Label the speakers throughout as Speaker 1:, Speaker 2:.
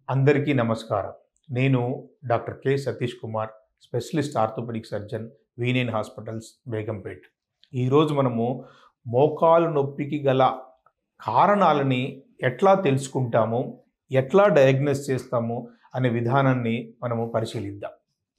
Speaker 1: అందరికీ నమస్కారం నేను doctor K Satish Kumar specialist orthopaedic surgeon వీనేన్ హాస్పిటల్స్ బేగంపేట్ ఈరోజు మనము మోకాలు నొప్పికి గల కారణాలని ఎట్లా తెలుసుకుంటాము ఎట్లా డయాగ్నోస్ చేస్తాము అనే విధానాన్ని మనము పరిశీలిద్దాం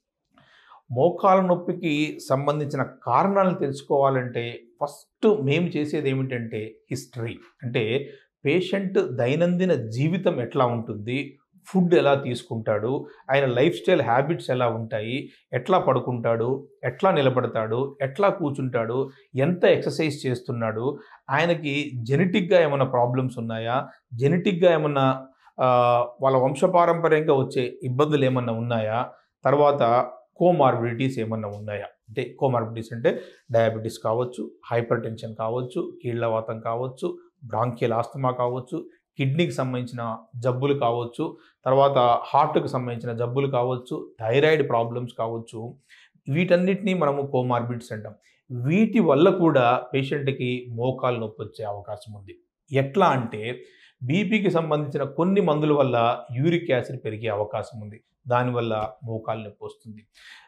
Speaker 1: మోకాల నొప్పికి సంబంధించిన కారణాలను తెలుసుకోవాలంటే ఫస్ట్ మేము చేసేది ఏమిటంటే హిస్టరీ అంటే పేషెంట్ దైనందిన జీవితం ఎట్లా ఉంటుంది ఫుడ్ ఎలా తీసుకుంటాడు ఆయన లైఫ్ స్టైల్ హ్యాబిట్స్ ఎలా ఉంటాయి ఎట్లా పడుకుంటాడు ఎట్లా నిలబడతాడు ఎట్లా కూర్చుంటాడు ఎంత ఎక్సర్సైజ్ చేస్తున్నాడు ఆయనకి జెనెటిక్గా ఏమైనా ప్రాబ్లమ్స్ ఉన్నాయా జెనెటిక్గా ఏమన్నా ఆ, వాళ్ళ వంశపారంపర్యంగా వచ్చే ఇబ్బందులు ఏమన్నా ఉన్నాయా తర్వాత కోమార్బిడిటీస్ ఏమన్నా ఉన్నాయా అంటే కోమార్బిడిటీస్ అంటే డయాబెటీస్ కావచ్చు హైపర్ టెన్షన్ కావచ్చు కీళ్ళవాతం కావచ్చు బ్రాంకియల్ ఆస్తమా కావచ్చు కిడ్నీకి సంబంధించిన జబ్బులు కావచ్చు తర్వాత హార్ట్కి సంబంధించిన జబ్బులు కావచ్చు థైరాయిడ్ ప్రాబ్లమ్స్ కావచ్చు వీటన్నిటినీ మనము కోమార్బిడ్స్ అంటాం వీటి వల్ల కూడా పేషెంట్కి మోకాలు నొప్పి వచ్చే అవకాశం ఉంది ఎట్లా అంటే బీపీకి సంబంధించిన కొన్ని మందుల వల్ల యూరిక్ యాసిడ్ పెరిగే అవకాశం ఉంది దానివల్ల మోకాలు నొప్పి వస్తుంది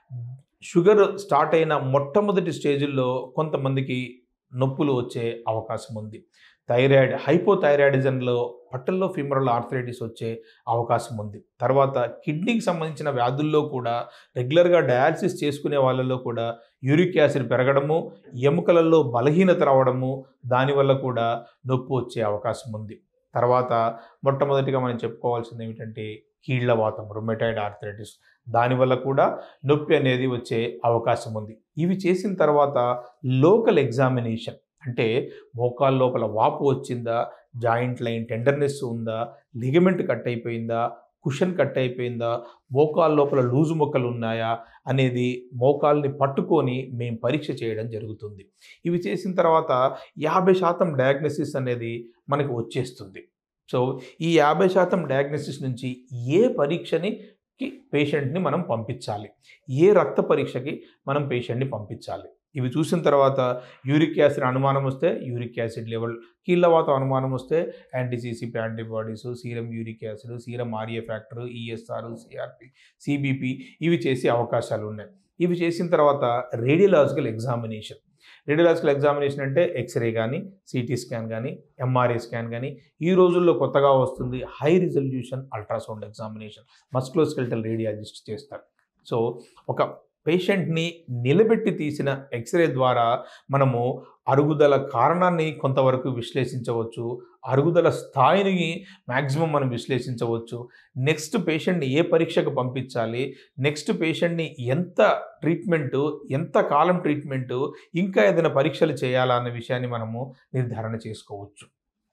Speaker 1: షుగర్ స్టార్ట్ అయిన మొట్టమొదటి స్టేజ్లో కొంతమందికి నొప్పులు వచ్చే అవకాశం ఉంది థైరాయిడ్ హైపోథైరాయిడిజంలో పట్టల్లో ఫిమరల్ ఆర్థరైటిస్ వచ్చే అవకాశం ఉంది తర్వాత కిడ్నీకి సంబంధించిన వ్యాధుల్లో కూడా రెగ్యులర్గా డయాలసిస్ చేసుకునే వాళ్ళలో కూడా యూరిక్ యాసిడ్ పెరగడము ఎముకలలో బలహీనత రావడము దానివల్ల కూడా నొప్పి వచ్చే అవకాశం ఉంది తర్వాత మొట్టమొదటిగా మనం చెప్పుకోవాల్సింది ఏమిటంటే కీళ్లవాతం రొమెటైడ్ ఆర్థరైటిస్ దానివల్ల కూడా నొప్పి అనేది వచ్చే అవకాశం ఉంది ఇవి చేసిన తర్వాత లోకల్ ఎగ్జామినేషన్ అంటే మోకాల లోపల వాపు వచ్చిందా జాయింట్ లైన్ టెండర్నెస్ ఉందా లిగమెంట్ కట్ అయిపోయిందా కుషన్ కట్ అయిపోయిందా మోకాల లోపల లూజు మొక్కలు ఉన్నాయా అనేది మోకాల్ని పట్టుకొని మేము పరీక్ష చేయడం జరుగుతుంది ఇవి చేసిన తర్వాత యాభై శాతం డయాగ్నోసిస్ అనేది మనకు వచ్చేస్తుంది సో ఈ యాభై శాతం డయాగ్నోసిస్ నుంచి ఏ పరీక్షని కి పేషెంట్ని మనం పంపించాలి ఏ రక్త పరీక్షకి మనం పేషెంట్ని పంపించాలి ఇవి చూసిన తర్వాత యూరిక్ యాసిడ్ అనుమానం వస్తే యూరిక్ యాసిడ్ లెవెల్ కీళ్ళవాతం అనుమానం వస్తే anti CCP antibodies serum uric acid serum RA factor ESR CRP CBP ఇవి చేసే అవకాశాలు ఉన్నాయి ఇవి చేసిన తర్వాత రేడియలాజికల్ ఎగ్జామినేషన్ రేడియలాజికల్ ఎగ్జామినేషన్ అంటే ఎక్స్రే కానీ సిటీ స్కాన్ కానీ ఎంఆర్ఐ స్కాన్ కానీ ఈ రోజుల్లో కొత్తగా వస్తుంది high resolution ultrasound examination musculoskeletal radiologist చేస్తారు సో ఒక పేషెంట్ని నిలబెట్టి తీసిన ఎక్స్రే ద్వారా మనము అరుగుదల కారణాన్ని కొంతవరకు విశ్లేషించవచ్చు అరుగుదల స్థాయిని మ్యాక్సిమం మనం విశ్లేషించవచ్చు నెక్స్ట్ పేషెంట్ని ఏ పరీక్షకు పంపించాలి నెక్స్ట్ పేషెంట్ని ఎంత ట్రీట్మెంటు ఎంత కాలం ట్రీట్మెంటు ఇంకా ఏదైనా పరీక్షలు చేయాలా అన్న విషయాన్ని మనము నిర్ధారణ చేసుకోవచ్చు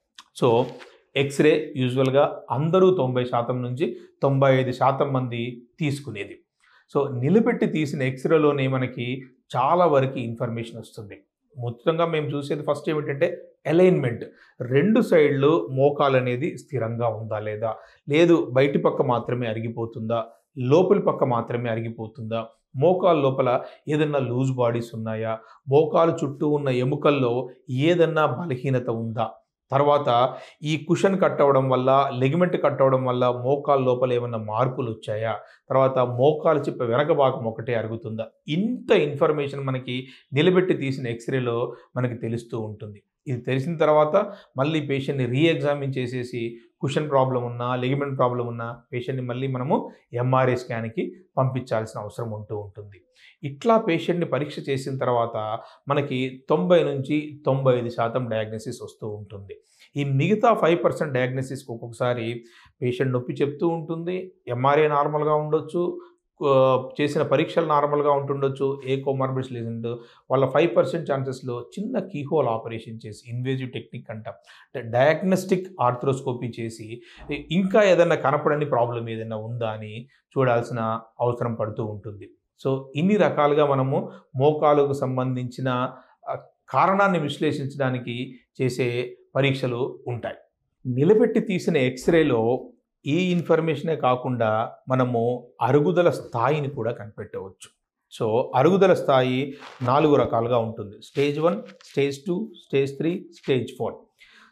Speaker 1: సో ఎక్స్రే యూజువల్గా అందరూ తొంభై శాతం నుంచి తొంభై ఐదు శాతం మంది తీసుకునేది సో నిలబెట్టి తీసిన ఎక్స్రేలోనే మనకి చాలా వరకు ఇన్ఫర్మేషన్ వస్తుంది మొత్తంగా మేము చూసేది ఫస్ట్ ఏమిటంటే అలైన్మెంట్ రెండు సైడ్లు మోకాలు అనేది స్థిరంగా ఉందా లేదా లేదు బయటి పక్క మాత్రమే అరిగిపోతుందా లోపలి పక్క మాత్రమే అరిగిపోతుందా మోకాలు లోపల ఏదన్నా లూజ్ బాడీస్ ఉన్నాయా మోకాలు చుట్టూ ఉన్న ఎముకల్లో ఏదన్నా బలహీనత ఉందా తర్వాత ఈ కుషన్ కట్ అవ్వడం వల్ల లెగిమెంట్ కట్ అవ్వడం వల్ల మోకాలు లోపల ఏమైనా మార్పులు వచ్చాయా తర్వాత మోకాలు చిప్ప వెనక భాగం ఒకటే అరుగుతుందా ఇంత ఇన్ఫర్మేషన్ మనకి నిలబెట్టి తీసిన ఎక్స్రేలో మనకి తెలుస్తూ ఉంటుంది ఇది తెలిసిన తర్వాత మళ్ళీ పేషెంట్ని రీఎగ్జామిన్ చేసేసి కుషన్ ప్రాబ్లం ఉన్నా లెగిమెంట్ ప్రాబ్లం ఉన్నా పేషెంట్ని మళ్ళీ మనము ఎంఆర్ఐ స్కాన్కి పంపించాల్సిన అవసరం ఉంటూ ఉంటుంది ఇట్లా పేషెంట్ని పరీక్ష చేసిన తర్వాత మనకి తొంభై నుంచి తొంభై ఐదు శాతం డయాగ్నోసిస్ వస్తూ ఉంటుంది ఈ మిగతా ఫైవ్ పర్సెంట్ డయాగ్నోసిస్కి ఒక్కొక్కసారి పేషెంట్ నొప్పి చెప్తూ ఉంటుంది ఎంఆర్ఐ నార్మల్గా ఉండొచ్చు ఆ, చేసిన పరీక్షలు నార్మల్గా ఉంటుండొచ్చు ఏ కోమార్బిడ్స్ లేదంటే వాళ్ళ ఫైవ్ పర్సెంట్ ఛాన్సెస్లో చిన్న కీహోల్ ఆపరేషన్ చేసి ఇన్వేజివ్ టెక్నిక్ అంటాం అంటే డయాగ్నోస్టిక్ ఆర్థ్రోస్కోపీ చేసి ఇంకా ఏదైనా కనపడని ప్రాబ్లం ఏదైనా ఉందా అని చూడాల్సిన అవసరం పడుతూ ఉంటుంది సో ఇన్ని రకాలుగా మనము మోకాలుకు సంబంధించిన ఆ, కారణాన్ని విశ్లేషించడానికి చేసే పరీక్షలు ఉంటాయి నిలబెట్టి తీసిన ఎక్స్రేలో ఈ ఇన్ఫర్మేషనే కాకుండా మనము అరుగుదల స్థాయిని కూడా కనిపెట్టవచ్చు సో అరుగుదల స్థాయి నాలుగు రకాలుగా ఉంటుంది stage one stage two stage three stage four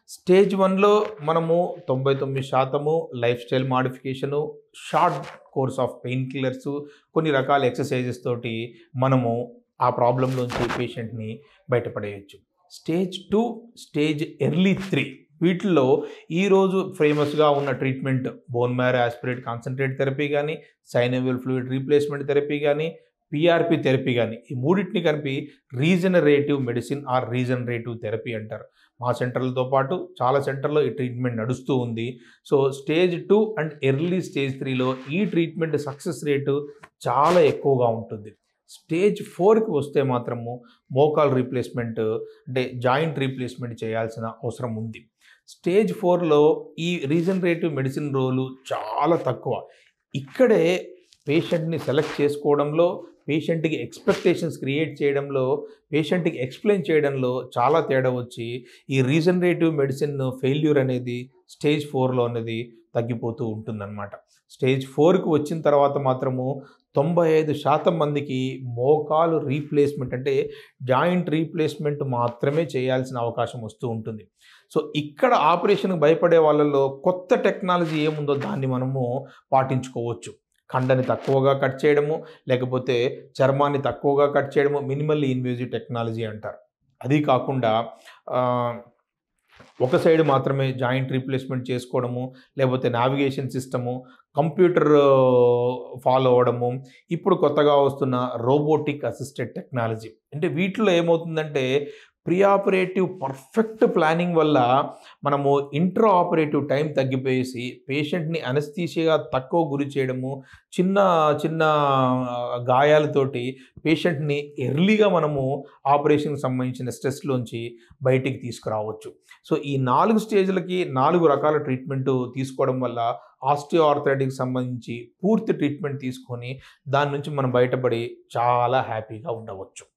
Speaker 1: stage వన్లో మనము తొంభై తొమ్మిది శాతము life style modification short course of pain killers కొన్ని రకాల ఎక్సర్సైజెస్ తోటి మనము ఆ ప్రాబ్లంలోంచి పేషెంట్ని బయటపడేయచ్చు stage two stage early three వీటిల్లో ఈరోజు ఫేమస్గా ఉన్న treatment bone marrow aspirate concentrate therapy కానీ సైనోవియల్ ఫ్లూయిడ్ రీప్లేస్మెంట్ థెరపీ కానీ పిఆర్పి థెరపీ కానీ ఈ మూడింటిని కలిపి regenerative medicine or regenerative therapy అంటారు మా సెంటర్లతో పాటు చాలా సెంటర్లో ఈ ట్రీట్మెంట్ నడుస్తూ ఉంది so stage two and early stage త్రీలో ఈ ట్రీట్మెంట్ సక్సెస్ రేటు చాలా ఎక్కువగా ఉంటుంది స్టేజ్ ఫోర్కి వస్తే మాత్రము మోకాల్ రీప్లేస్మెంట్ అంటే జాయింట్ రీప్లేస్మెంట్ చేయాల్సిన అవసరం ఉంది స్టేజ్ ఫోర్లో ఈ రీజనరేటివ్ మెడిసిన్ రోలు చాలా తక్కువ ఇక్కడే పేషెంట్ని సెలెక్ట్ చేసుకోవడంలో పేషెంట్కి ఎక్స్పెక్టేషన్స్ క్రియేట్ చేయడంలో పేషెంట్కి ఎక్స్ప్లెయిన్ చేయడంలో చాలా తేడా వచ్చి ఈ రీజనరేటివ్ మెడిసిన్ ఫెయిల్యూర్ అనేది స్టేజ్ ఫోర్లో అనేది తగ్గిపోతూ ఉంటుందన్నమాట స్టేజ్ ఫోర్కి వచ్చిన తర్వాత మాత్రము తొంభై ఐదు శాతం మందికి మోకాలు రీప్లేస్మెంట్ అంటే జాయింట్ రీప్లేస్మెంట్ మాత్రమే చేయాల్సిన అవకాశం వస్తూ ఉంటుంది సో ఇక్కడ ఆపరేషన్కి భయపడే వాళ్ళలో కొత్త టెక్నాలజీ ఏముందో దాన్ని మనము పాటించుకోవచ్చు కండని తక్కువగా కట్ చేయడము లేకపోతే చర్మాన్ని తక్కువగా కట్ చేయడము మినిమల్లీ ఇన్వేజివ్ టెక్నాలజీ అంటారు అది కాకుండా ఆ, ఒక సైడ్ మాత్రమే జాయింట్ రీప్లేస్మెంట్ చేసుకోవడము లేకపోతే నావిగేషన్ సిస్టము కంప్యూటర్ ఫాలో అవ్వడము ఇప్పుడు కొత్తగా వస్తున్న రోబోటిక్ అసిస్టెడ్ టెక్నాలజీ అంటే వీటిలో ఏమవుతుందంటే ప్రీ ఆపరేటివ్ పర్ఫెక్ట్ ప్లానింగ్ వల్ల మనము ఇంట్రా ఆపరేటివ్ టైం తగ్గిపోయేసి పేషెంట్ని అనస్థీషియా తక్కువ గురి చేయడము చిన్న చిన్న ఆ, గాయాలతోటి పేషెంట్ని ఎర్లీగా మనము ఆపరేషన్కి సంబంధించిన స్ట్రెస్లోంచి బయటికి తీసుకురావచ్చు సో ఈ నాలుగు స్టేజ్లకి నాలుగు రకాల ట్రీట్మెంట్ తీసుకోవడం వల్ల ఆస్టియో ఆర్థరైటిక్ సంబంధించి పూర్తి ట్రీట్మెంట్ తీసుకొని దాని నుంచి మనం బయటపడి చాలా హ్యాపీగా ఉండవచ్చు